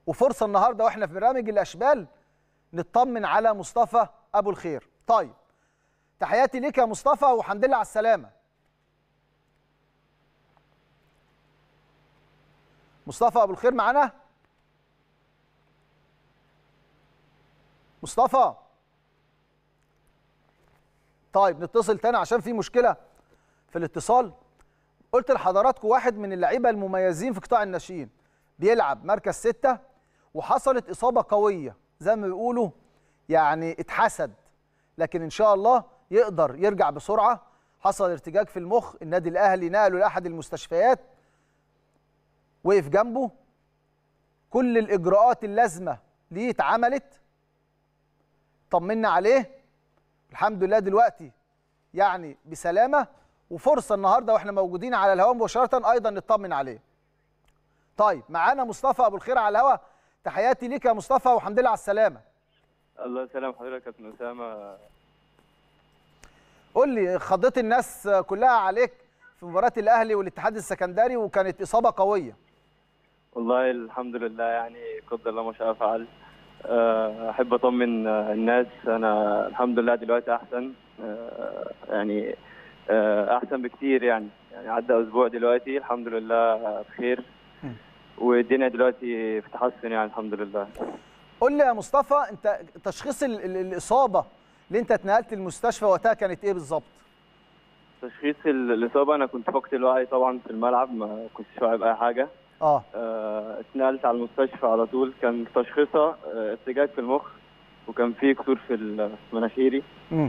وفرصه النهارده واحنا في برنامج الاشبال نطمن على مصطفى ابو الخير طيب تحياتي ليك يا مصطفى والحمد لله على السلامه مصطفى ابو الخير معانا مصطفى طيب نتصل تاني عشان في مشكله في الاتصال قلت لحضراتكم واحد من اللعيبه المميزين في قطاع الناشئين بيلعب مركز ستة وحصلت اصابه قويه زي ما بيقولوا يعني اتحسد لكن ان شاء الله يقدر يرجع بسرعه حصل ارتجاج في المخ النادي الاهلي نقله لاحد المستشفيات وقف جنبه كل الاجراءات اللازمه ليه اتعملت طمنا عليه الحمد لله دلوقتي يعني بسلامه وفرصه النهارده واحنا موجودين على الهواء مباشره ايضا نطمن عليه طيب معانا مصطفى ابو الخير على الهواء تحياتي ليك يا مصطفى والحمد لله على السلامه الله يسلم حضرتك يا كابتن اسامه قول لي خضت الناس كلها عليك في مباراه الاهلي والاتحاد السكندري وكانت اصابه قويه والله الحمد لله يعني قدر الله ما شاء فعل آه، احب اطمن آه، الناس انا الحمد لله دلوقتي احسن آه، يعني آه، احسن بكتير يعني يعني عدى اسبوع دلوقتي الحمد لله بخير والدنيا دلوقتي في تحسن يعني الحمد لله قول لي يا مصطفى انت تشخيص ال- ال- الاصابه اللي انت اتنقلت المستشفى وقتها كانت ايه بالظبط تشخيص ال- الاصابه انا كنت فقد الوعي طبعا في الملعب ما كنتش واعي باي حاجه اه آه، اتنقلت على المستشفى على طول كان تشخيصها آه، ارتجاج في المخ وكان في كسور في ال- في مناخيري امم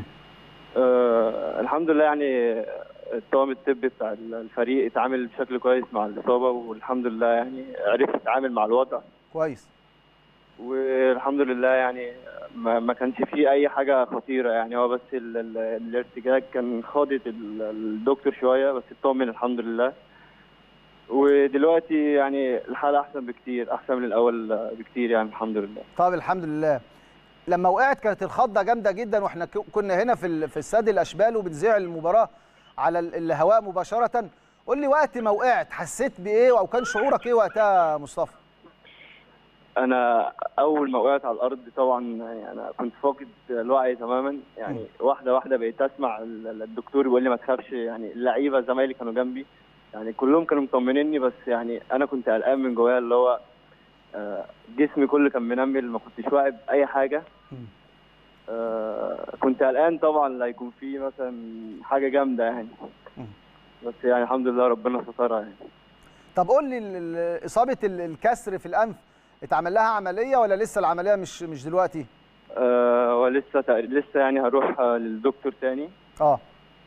آه الحمد لله يعني الطاقم الطبي بتاع الفريق اتعامل بشكل كويس مع الإصابة والحمد لله يعني عرف يتعامل مع الوضع كويس والحمد لله يعني ما, ما كانش فيه أي حاجة خطيرة يعني هو بس ال ال الارتجاج كان خاضت ال- الدكتور شوية بس اطمن الحمد لله ودلوقتي يعني الحالة أحسن بكتير أحسن من الأول بكتير يعني الحمد لله طب الحمد لله لما وقعت كانت الخضه جامده جدا واحنا ك- كنا هنا في ال- في استاد الاشبال وبنذيع المباراه على ال- الهواء مباشره قول لي وقت ما وقعت حسيت بايه او كان شعورك ايه وقتها يا مصطفى انا اول ما وقعت على الارض طبعا يعني انا كنت فاقد الوعي تماما يعني واحده واحده بقيت اسمع ال- ال- الدكتور بيقول لي ما تخافش يعني اللعيبه زمايلي كانوا جنبي يعني كلهم كانوا مطمنيني بس يعني انا كنت قلقان من جوايا اللي هو آه، جسمي كله كان منمل ما كنتش واعي باي حاجه آه، كنت قلقان طبعا لا يكون في مثلا حاجه جامده يعني بس يعني الحمد لله ربنا سترها يعني طب قول لي ال- ال- اصابه ال- الكسر في الانف اتعمل لها عمليه ولا لسه العمليه مش مش دلوقتي آه، ولسه تق- لسه يعني هروح آه، للدكتور تاني اه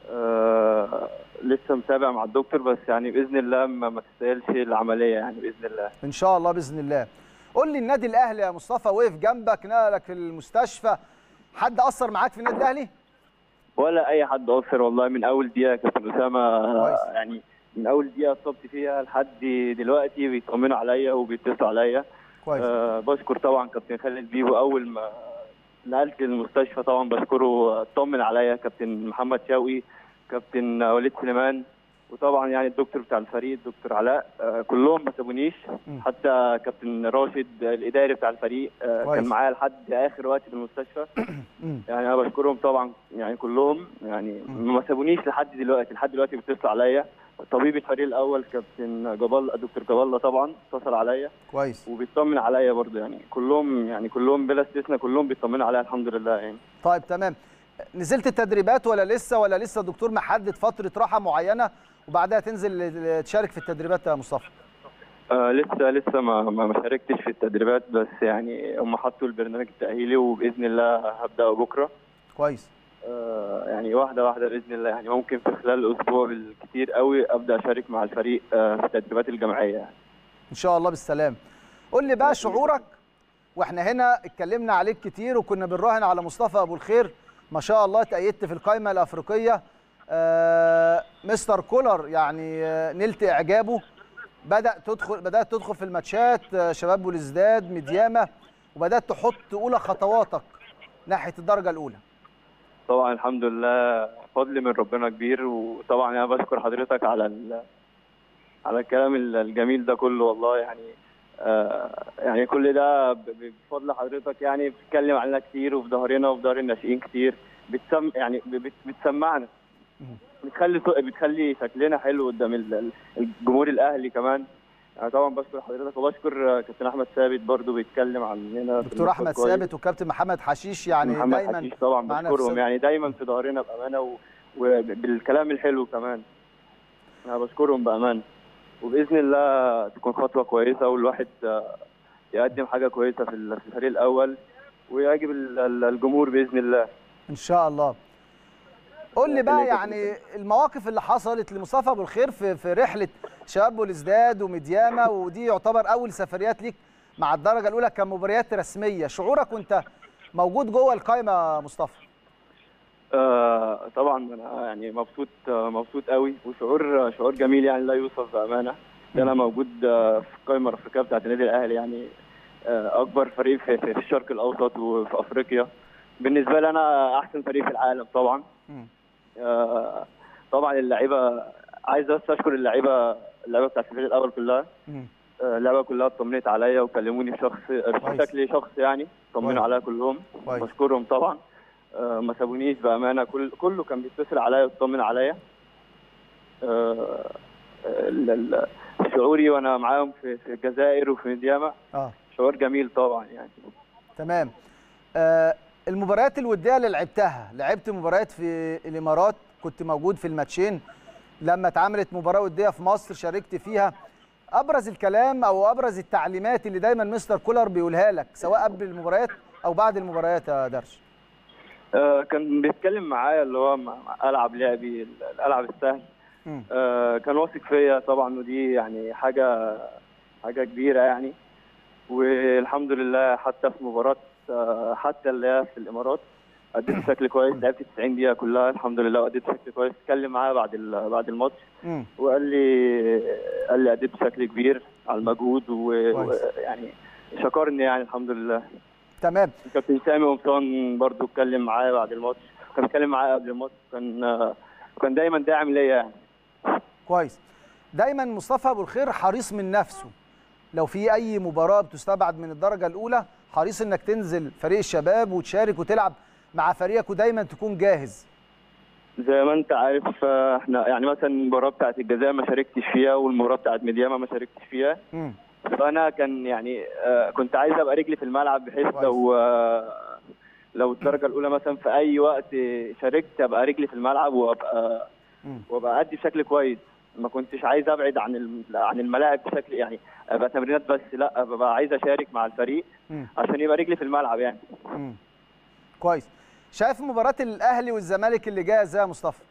آه لسه متابع مع الدكتور بس يعني باذن الله ما, ما تستاهلش العمليه يعني باذن الله ان شاء الله باذن الله قول لي النادي الاهلي يا مصطفى وقف جنبك نقلك المستشفى حد اثر معاك في النادي الاهلي ولا اي حد اثر والله من اول دقيقه يا كابتن اسامه كويس. يعني من اول دقيقه اتصبت فيها لحد دلوقتي بيطمنوا عليا وبيتصلوا عليا كويس آه بشكر طبعا كابتن خالد بيبو اول ما نقلت للمستشفى طبعا بشكره اطمن عليا كابتن محمد شوقي كابتن وليد سليمان وطبعا يعني الدكتور بتاع الفريق الدكتور علاء آه كلهم ما سابونيش مم. حتى كابتن راشد الاداري بتاع الفريق آه كويس. كان معايا لحد اخر وقت في المستشفى مم. يعني انا بشكرهم طبعا يعني كلهم يعني ما سابونيش لحد دلوقتي لحد دلوقتي بيتصلوا عليا طبيب الفريق الاول كابتن جبال دكتور جبالة طبعا اتصل عليا كويس وبيطمن عليا برضه يعني كلهم يعني كلهم بلا استثناء كلهم بيطمنوا عليا الحمد لله يعني طيب تمام نزلت التدريبات ولا لسه ولا لسه الدكتور محدد فتره راحه معينه وبعدها تنزل تشارك في التدريبات يا مصطفى آه لسه لسه ما ما ما شاركتش في التدريبات بس يعني هم حطوا البرنامج التأهيلي وبإذن الله هبدأ بكرة كويس آه يعني واحدة واحدة بإذن الله يعني ممكن في خلال أسبوع بالكتير قوي أبدأ أشارك مع الفريق آه في التدريبات الجماعية يعني. ان شاء الله بالسلام قول لي بقى شعورك واحنا هنا اتكلمنا عليك كتير وكنا بنراهن على مصطفى ابو الخير ما شاء الله تأيدت في القائمه الافريقيه آه مستر كولر يعني آه نلت اعجابه بدا تدخل بدات تدخل في الماتشات آه شباب بوليزداد مديامه وبدات تحط اولى خطواتك ناحيه الدرجه الاولى طبعا الحمد لله فضل من ربنا كبير وطبعا انا بشكر حضرتك على ال... على الكلام ال- الجميل ده كله والله يعني آه، يعني كل ده ب- ب- بفضل حضرتك يعني بتتكلم عننا كتير وفي ظهرنا وفي ظهر الناشئين كتير بتسم يعني ب- بت- بتسمعنا بتخلي بتخلي شكلنا حلو قدام ال- ال- الجمهور الاهلي كمان يعني طبعا بشكر حضرتك وبشكر آه، كابتن احمد ثابت برضو بيتكلم عننا في دكتور الماتش احمد كويس. ثابت وكابتن محمد حشيش يعني محمد دايما حشيش طبعا معانا في بشكرهم سد- يعني دايما في ظهرنا بامانه و- وبالكلام الحلو كمان انا بشكرهم بامانه وباذن الله تكون خطوه كويسه والواحد آه، يقدم حاجه كويسه في ال- في الفريق الاول ويعجب ال- ال- الجمهور باذن الله ان شاء الله قول لي بقى خليك يعني المواقف اللي حصلت لمصطفى ابو الخير في في رحله شباب بوليزداد وميدياما ودي يعتبر اول سفريات ليك مع الدرجه الاولى كمباريات رسميه شعورك وانت موجود جوه القائمه يا مصطفى آه طبعا انا يعني مبسوط آه مبسوط قوي وشعور آه شعور جميل يعني لا يوصف بامانه ان انا موجود آه في القائمه الافريقيه بتاعت النادي الاهلي يعني آه اكبر فريق في, في, في الشرق الاوسط وفي افريقيا بالنسبه لي انا احسن فريق في العالم طبعا مم. آه طبعا اللعيبه عايز بس اشكر اللعيبه اللعيبه بتاعت الفريق الاول كلها مم. آه، اللعيبه كلها اطمنت عليا وكلموني بشخص كويس. بشكل شخص يعني كويس. طمنوا عليا كلهم كويس. بشكرهم طبعا آه، ما سابونيش بامانه كل كله كان بيتصل عليا ويطمن عليا آه، ال- ال- شعوري وانا معاهم في في الجزائر وفي ميدياما اه شعور جميل طبعا يعني تمام آه المباريات الوديه اللي لعبتها لعبت مباريات في الامارات كنت موجود في الماتشين لما اتعملت مباراه وديه في مصر شاركت فيها ابرز الكلام او ابرز التعليمات اللي دايما مستر كولر بيقولها لك سواء قبل المباريات او بعد المباريات يا درش آه، كان بيتكلم معايا اللي هو مع- مع العب لعبي الالعب السهل مم. آه، كان واثق فيا طبعا ودي يعني حاجه حاجه كبيره يعني والحمد لله حتى في مباراه آه، حتى اللي هي في الامارات اديت بشكل كويس لعبت 90 دقيقه كلها الحمد لله واديت بشكل كويس اتكلم معايا بعد ال- بعد الماتش مم. وقال لي قال لي اديت بشكل كبير على المجهود كويس. ويعني شكرني يعني الحمد لله تمام كابتن سامي قمصان برضو اتكلم معايا بعد الماتش كان اتكلم معايا قبل الماتش كان آه، كان دايما داعم ليا يعني كويس دايما مصطفى ابو الخير حريص من نفسه لو في اي مباراه بتستبعد من الدرجه الاولى حريص انك تنزل فريق الشباب وتشارك وتلعب مع فريقك ودايما تكون جاهز زي ما انت عارف آه، احنا يعني مثلا المباراه بتاعت الجزائر ما شاركتش فيها والمباراه بتاعت ميدياما ما شاركتش فيها مم. فانا كان يعني آه، كنت عايز ابقى رجلي في الملعب بحيث كويس. لو آه، لو الدرجه الاولى مثلا في اي وقت شاركت ابقى رجلي في الملعب وابقى مم. وابقى ادي بشكل كويس ما كنتش عايز ابعد عن الم- عن الملاعب بشكل يعني ابقى تمرينات بس لا ببقى عايز اشارك مع الفريق مم. عشان يبقى رجلي في الملعب يعني مم. كويس شايف مباراه الاهلي والزمالك اللي جايه ازاي يا مصطفى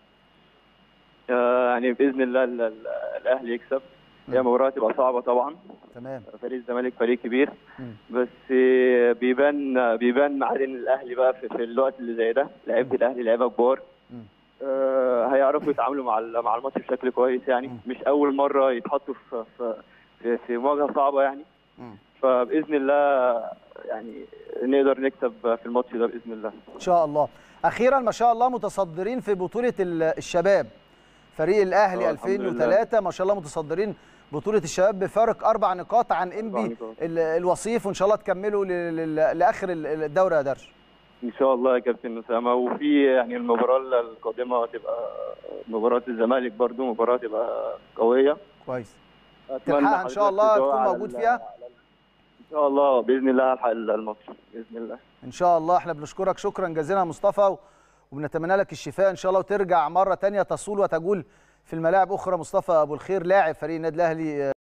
آه، يعني باذن الله ال- ال- الاهلي يكسب هي مم. مباراه تبقى صعبه طبعا تمام فريق الزمالك فريق كبير مم. بس آه، بيبان بيبان معادن الاهلي بقى في, في الوقت اللي زي ده لعيبه الاهلي لعيبه كبار مم. آه، هيعرفوا يتعاملوا مع ال- مع الماتش بشكل كويس يعني مم. مش اول مره يتحطوا في في في, في مواجهه صعبه يعني مم. فباذن الله يعني نقدر نكسب في الماتش ده باذن الله ان شاء الله اخيرا ما شاء الله متصدرين في بطوله ال- الشباب فريق الاهلي آه، الحمد 2003 ما شاء الله متصدرين بطوله الشباب بفارق اربع نقاط عن أربع انبي نقاط. ال- الوصيف وان شاء الله تكملوا ل- ل- لاخر ال- الدوري يا درش ان شاء الله يا كابتن اسامه وفي يعني المباراه القادمه هتبقى مباراه الزمالك برضو مباراه تبقى قويه كويس أتمنى تلحقها ان شاء حضرتك الله تدعو تكون على موجود ال- فيها ان شاء الله باذن الله الحق الماتش باذن الله ان شاء الله احنا بنشكرك شكرا جزيلا يا مصطفى وبنتمنى لك الشفاء ان شاء الله وترجع مره تانية تصول وتجول في الملاعب اخرى مصطفى ابو الخير لاعب فريق النادي الاهلي